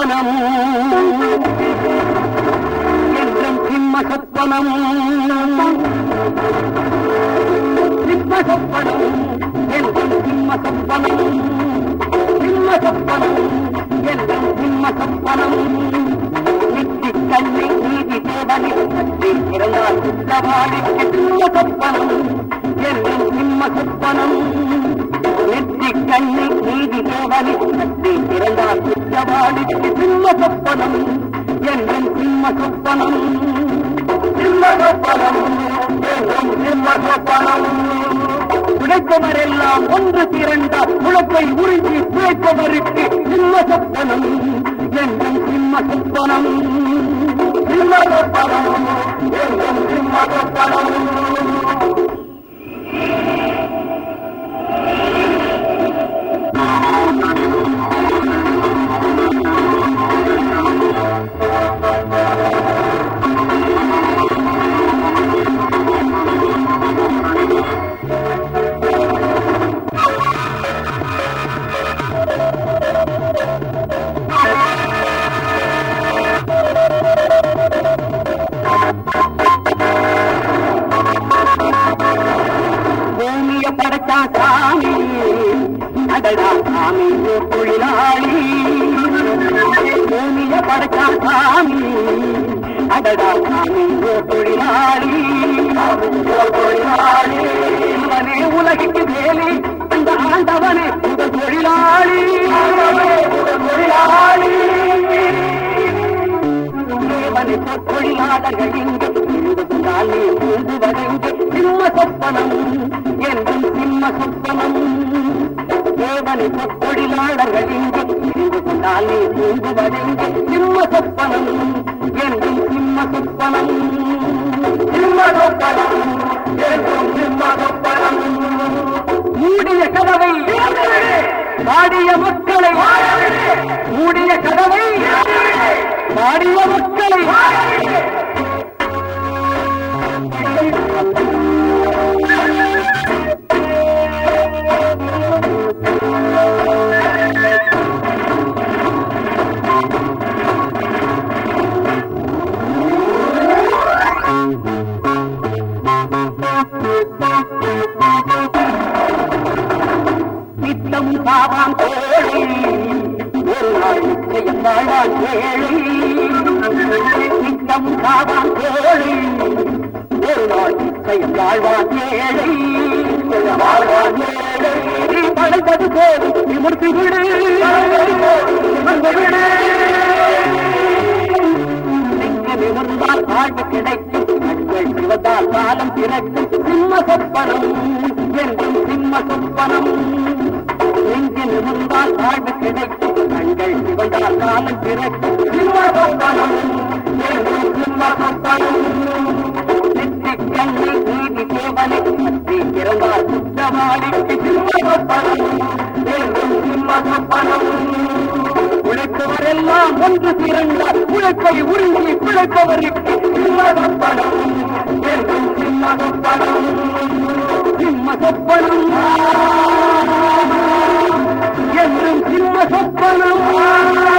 சொப்பனம் என்றும் சிம்ம சொப்பனம் சிம்ம சொப்பனம் என்றும் சிம்ம சொப்பனம் சிம்ம சொப்பனம் என்றும் சிம்ம சொப்பனம் நித்தி கண்ணை நீதி தேவனை பற்றி பிறந்தால் குற்றவாளிக்கு சிம்ம சொப்பனம் என்றும் சிம்ம சொப்பனம் நெற்றி கண்ணை நீதி தேவனை பற்றி பிறந்தால் குற்றவாளிக்கு சிம்ம சொப்பனம் என்றும் சிம்ம சொப்பனம் சிம்ம சொப்பனம் என்றும் சிம்ம சொப்பனம் உழைப்பவரெல்லாம் ஒன்று திரண்டால் உழைப்பை உறிஞ்சி உழைப்பவருக்கு சிம்ம சொப்பனம் என்றும் சிம்ம சொப்பனம் சிம்ம சொப்பனம் என்றும் சிம்ம சொப்பனம் பூமிய படைச்சா சாமி அடடா சாமி ஓ தொழிலாளி பூமிய படைச்சா சாமி அடடா சாமி ஓ தொழிலாளி ஓ தொழிலாளி அவனே உலகிற்கு வேலி அந்த ஆண்டவனே உங்கள் தொழிலாளி உங்கள் தொழிலாளி தேவனை தொழிலாளர்கள் இங்கு இருந்ததால் நீ மூன்று வரைந்து சிம்ம சொப்பனம் என்றும் சிம்ம சொப்பனம் தேவனை தொழிலாளர்கள் இங்கு இருந்ததால் நீ மூன்று வரைந்து சிம்ம சொப்பனம் என்றும் சிம்ம சொப்பனம் சிம்ம சொப்பனம் என்றும் சிம்ம சொப்பனம் மூடிய கதவை பாடிய மக்களை மூடிய கதவை பாடிய மக்களை நித்தம் பாவான் கோழி ஒரு நாள் நிச்சயம் வாழ்வான் ஏழை நித்தம் பாவான் கோழி ஒரு நாள் நிச்சயம் வாழ்வான் ஏழை வாழ்வான் ஏழை நீ படைப்பது போது நிமிர்த்தி விடு நிமிர்ந்து விடு நெஞ்சு நிமிர்ந்தால் வாழ்வு கிடைக்கும் கண்கள் சிவந்தால் காலம் பிறக்கும் சிம்ம சொப்பனம் என்றும் சிம்ம சொப்பனம் நெஞ்சு நிமிர்ந்தால் வாழ்வு கிடைக்கும் கண்கள் சிவந்தால் காலம் பிறக்கும் சிம்ம சொப்பனம் என்றும் சிம்ம சொப்பனம் நெற்றி கண்ணை நீதி தேவனை பற்றி பிறந்தால் குற்றவாளிக்கு சிம்ம சொப்பனம் என்றும் சிம்ம சொப்பனம் உழைப்பவரெல்லாம் ஒன்று திரண்டால் உழைப்பை உறிஞ்சி பிழைப்பவருக்கு சிம்மதப்படம் என்றும் சிம்மதப்படம் சிம்மதப்படம் என்றும் சிம்மதப்படம்